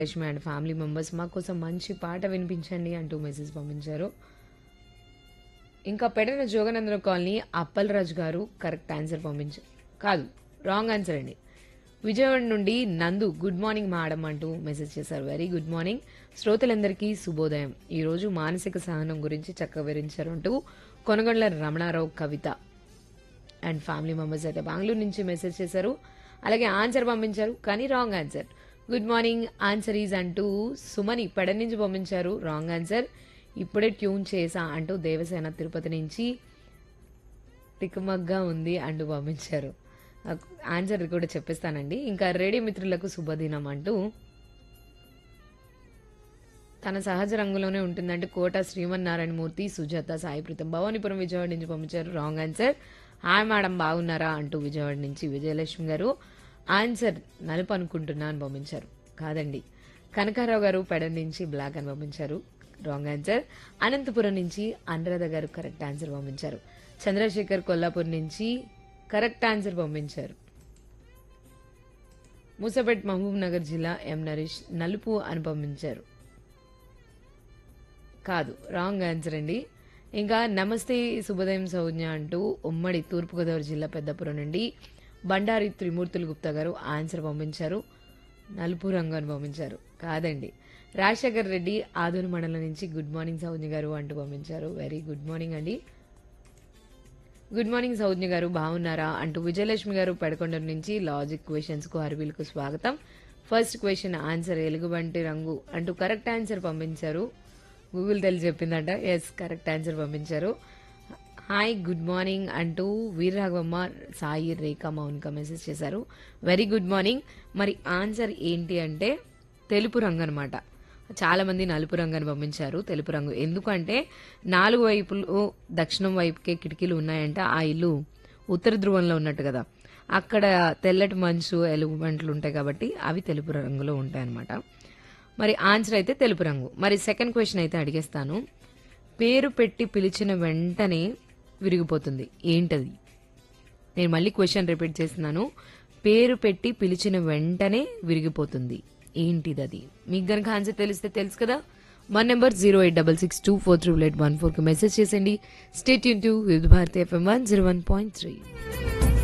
Lakshmi and family members మా కోసం మంచి పాట వినిపించండి అంటూ మెసేజ్ పంపించారు ఇంకా పెడన జోగనందన కాలనీ అప్పలరాజు గారు కరెక్ట్ ఆన్సర్ పంపించారు కాదు రాంగ్ ఆన్సర్ అండి విజయవాడ నుండి నందు గుడ్ మార్నింగ్ మేడం అంటూ మెసేజ్ చేశారు వెరీ గుడ్ మార్నింగ్ శ్రోతలందరికీ శుభోదయం ఈరోజు మానసిక సహనం గురించి చక్కగా వివరించారు అంటూ Konagondla Ramanarao Kavitha and family members అయితే బెంగళూరు నుంచి మెసేజ్ చేశారు అలాగే ఆన్సర్ పంపించారు కానీ wrong answer good morning answer is అంటూ సుమని పెడ నుంచి పంపించారు రాంగ్ ఆన్సర్ ఇప్పుడే ట్యూన్ చేసా అంటూ దేవసేన తిరుపతి నుంచి తికమగ్గా ఉంది అంటూ పంపించారు నాకు ఆన్సర్ కూడా చెప్పిస్తానండి ఇంకా రెడీ మిత్రులకు శుభదినం అంటూ తన సహజ రంగులోనే ఉంటుందంటే కోట శ్రీమన్నారాయణ మూర్తి సుజాత సాయిప్రీతం భవానీపురం విజయవాడ నుంచి పంపించారు రాంగ్ ఆన్సర్ హాయ్ మేడం బాగున్నారా అంటూ విజయవాడ నుంచి విజయలక్ష్మి గారు ఆన్సర్ నలుపు అనుకుంటున్నా అని పంపించారు కాదండి కనకారావు గారు పెడ నుంచి బ్లాక్ అని పంపించారు రాంగ్ ఆన్సర్ అనంతపురం నుంచి అనురాధ గారు కరెక్ట్ ఆన్సర్ పంపించారు చంద్రశేఖర్ కొల్లాపూర్ నుంచి కరెక్ట్ ఆన్సర్ పంపించారు మూసపేట్ మహబూబ్ నగర్ జిల్లా ఎం నరేష్ నలుపు అని పంపించారు కాదు రాంగ్ ఆన్సర్ అండి ఇంకా నమస్తే శుభోదయం సౌజ్ఞ అంటూ ఉమ్మడి తూర్పుగోదావరి జిల్లా పెద్దపురం నుండి బండారి త్రిమూర్తులు గుప్తా గారు ఆన్సర్ పంపించారు నలుపు రంగు అని పంపించారు కాదండి రాజశేఖర్ రెడ్డి ఆదూరు మండలం నుంచి గుడ్ మార్నింగ్ సౌజ్ఞ గారు అంటూ పంపించారు వెరీ గుడ్ మార్నింగ్ అండి గుడ్ మార్నింగ్ సౌజ్ఞ గారు బాగున్నారా అంటూ విజయలక్ష్మి గారు పెడకొండ నుంచి లాజిక్ క్వశ్చన్స్ కు అరవిల్కు స్వాగతం ఫస్ట్ క్వశ్చన్ ఆన్సర్ ఎలుగుబంటి రంగు అంటూ కరెక్ట్ ఆన్సర్ పంపించారు గూగుల్ తెలిసి చెప్పిందంట ఎస్ కరెక్ట్ ఆన్సర్ పంపించారు హాయ్ గుడ్ మార్నింగ్ అంటూ వీరరాఘవమ్మ సాయి రేఖ మౌనిక మెసేజ్ చేశారు వెరీ గుడ్ మార్నింగ్ మరి ఆన్సర్ ఏంటి అంటే తెలుపు రంగు అనమాట చాలా మంది నలుపు రంగు అని పంపించారు తెలుపు రంగు ఎందుకంటే నాలుగు వైపులు దక్షిణం వైపుకే కిటికీలు ఉన్నాయంట ఆ ఇల్లు ఉత్తర ధ్రువంలో ఉన్నట్టు కదా అక్కడ తెల్లటి మంచు ఎలుగుబంట్లు ఉంటాయి కాబట్టి అవి తెలుపు రంగులో ఉంటాయి అన్నమాట మరి ఆన్సర్ అయితే తెలుపు రంగు మరి సెకండ్ క్వశ్చన్ అయితే అడిగేస్తాను పేరు పెట్టి పిలిచిన వెంటనే విరిగిపోతుంది ఏంటది నేను మళ్ళీ క్వశ్చన్ రిపీట్ చేస్తున్నాను పేరు పెట్టి పిలిచిన వెంటనే విరిగిపోతుంది ఏంటిది అది మీకు గనక ఆన్సర్ తెలిస్తే తెలుసు కదా one number zero eight double six two four three eight one ఫోర్కి మెసేజ్ చేసేయండి స్టేట్ యూన్ to Vividh Bharati FM one zero one point three